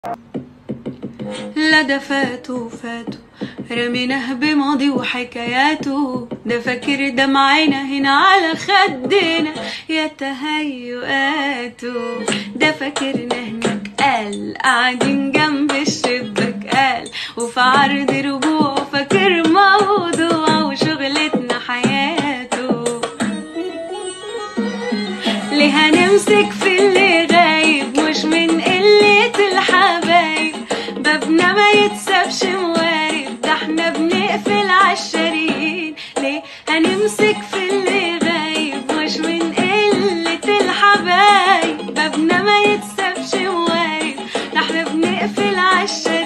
لا ده فاتوا فاتوا رميناه بماضي وحكاياته ده فاكر دمعنا هنا على خدنا يا تهيؤاته ده فاكرنا هناك قال قاعدين جنب الشباك قال وفي عرض رجوع فاكر موضوع وشغلتنا حياته ليه هنمسك في اللي غايب مش من قلة الحبايب بابنا ما يتسابش موارد ده احنا بنقفل عالشارين ليه هنمسك في اللي غايب مش من قلة الحبايب بابنا ما يتسابش موارد ده احنا بنقفل عالشارين